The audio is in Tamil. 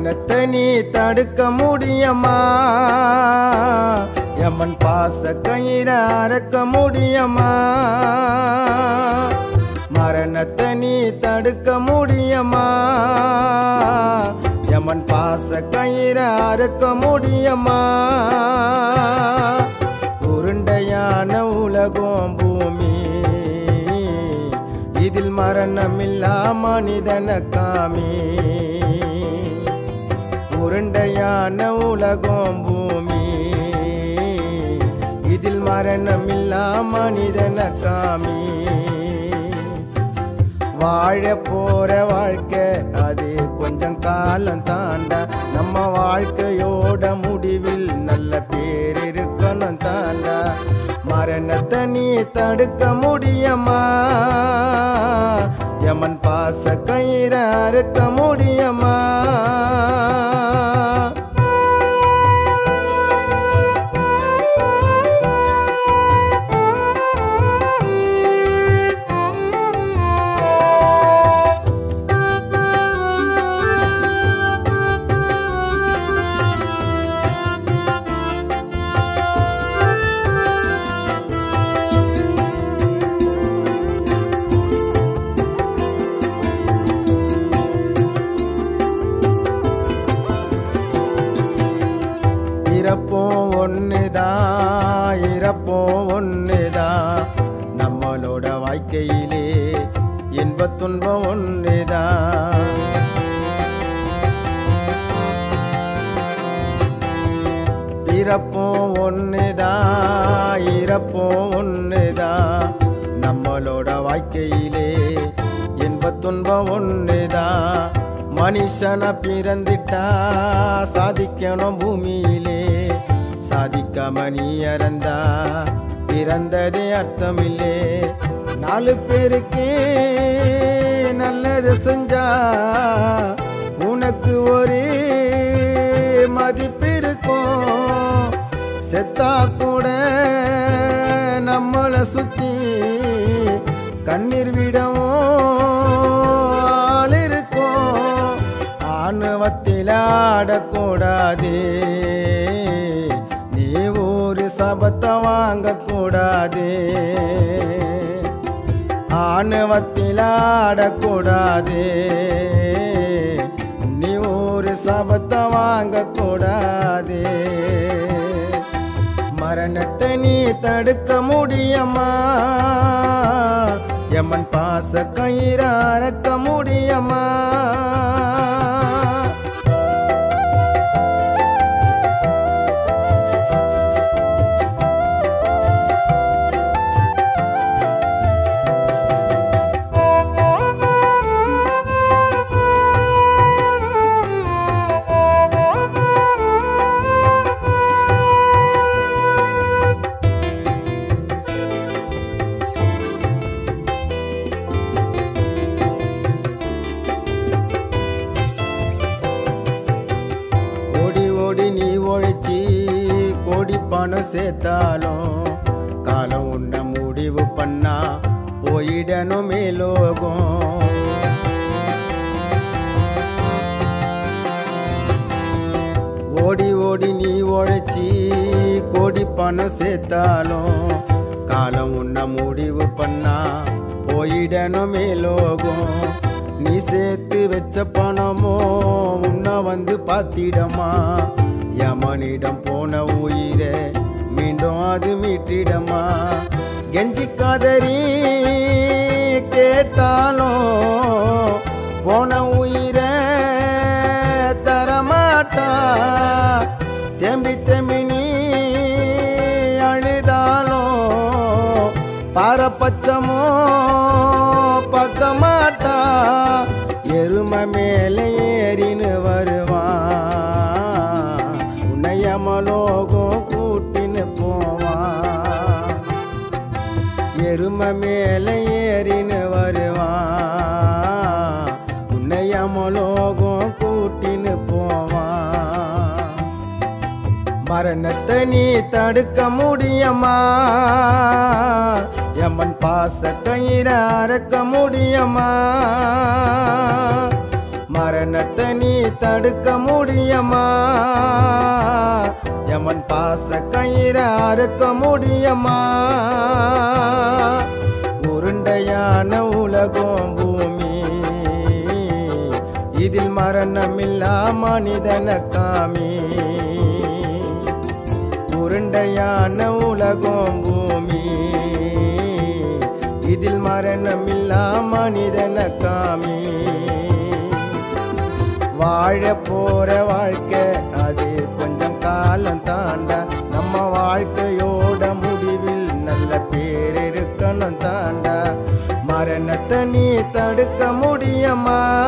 மரணத்தை நீ தடுக்க முடியுமா எமன் பாச கயிற அறக்க முடியுமா மரணத்தை நீ தடுக்க முடியுமா எமன் பாச கயிற அறுக்க முடியுமா உருண்டையான உலகம் பூமி இதில் மரணமில்லா மனிதன காமி உருண்டையான உலகம் பூமி இதில் மரணமில்லா மனிதன காமி வாழ போற வாழ்க்கை அது கொஞ்சம் காலம் தாண்டா நம்ம வாழ்க்கையோட முடிவில் நல்ல பேர் இருக்கணும் தாண்டா மரணத்தை நீ தடுக்க முடியுமா யமன் பாச கயிற அறுக்க முடியுமா இறப்போம் ஒண்ணுதான் இறப்போம் ஒண்ணுதான் நம்மளோட வாழ்க்கையிலே இன்பத் துன்பம் ஒண்ணுதான் பிறப்போம் ஒண்ணுதான் இறப்போம் ஒண்ணுதான் நம்மளோட வாழ்க்கையிலே இன்பத் துன்பம் ஒண்ணுதான் மனுஷன பிறந்துட்டா சாதிக்கணும் பூமியிலே சாதிக்காம நீ இறந்தா பிறந்ததே அர்த்தமில்லே நாலு பேருக்கு நல்லது செஞ்சா உனக்கு ஒரு மதிப்பு இருக்கும் செத்தா கூட நம்மளை சுத்தி கண்ணீர் விடவும் ஆள் இருக்கும் ஆணவத்தில் ஆடக்கூடாது நீ ஒரு சபத்தை வாங்கக்கூடாது ஆணவத்தில் ஆடக்கூடாது நீ ஒரு சபத்தை வாங்கக்கூடாது மரணத்தை நீ தடுக்க முடியுமா எமன் பாச கயிற அறக்க முடியுமா ஓடி ஓடி நீ ஒழிச்சி கோடி பணம் சேர்த்தாலும் காலம் உன்னை முடிவு பண்ணா போயிடணும் மேலோகம் ஓடி ஓடி நீ உழைச்சி கோடி பணம் சேர்த்தாலும் காலம் உன்னை முடிவு பண்ணா போயிடணும் மேலோகம் நீ சேர்த்து வச்ச பணமோ உன்னை வந்து பார்த்திடமா யமனிடம் போன உயிரை மீண்டும் அது மீட்டிடமா கெஞ்சி காதறி கேட்டாலும் போன உயிரை தரமாட்டா தேம்பி தேம்பி நீ அழுதாலும் பாரபட்சமோ பக்கமாட்டா எருமை மேலே ஏறின்னு வருவான் உன்னையமலோகம் கூட்டின்னு போவான் எருமை மேலே ஏறின்னு வருவான் உன்னையமலோகம் கூட்டின்னு போவான் மரணத்தை நீ தடுக்க முடியுமா எமன் பாச கயிற அறக்க முடியுமா மரணத்தை நீ தடுக்க முடியுமா எமன் பாச கயிற அறுக்க முடியுமா உருண்டையான உலகம் பூமி இதில் மரணமில்லா மனிதன காமி உருண்டையான உலகம் பூமி இதில் மரணமில்லா மனிதன காமி வாழ போற வாழ்க்கை அது கொஞ்சம் காலம் தாண்டா நம்ம வாழ்க்கையோட முடிவில் நல்ல பேர் இருக்கணும் தாண்டா மரணத்தை நீ தடுக்க முடியுமா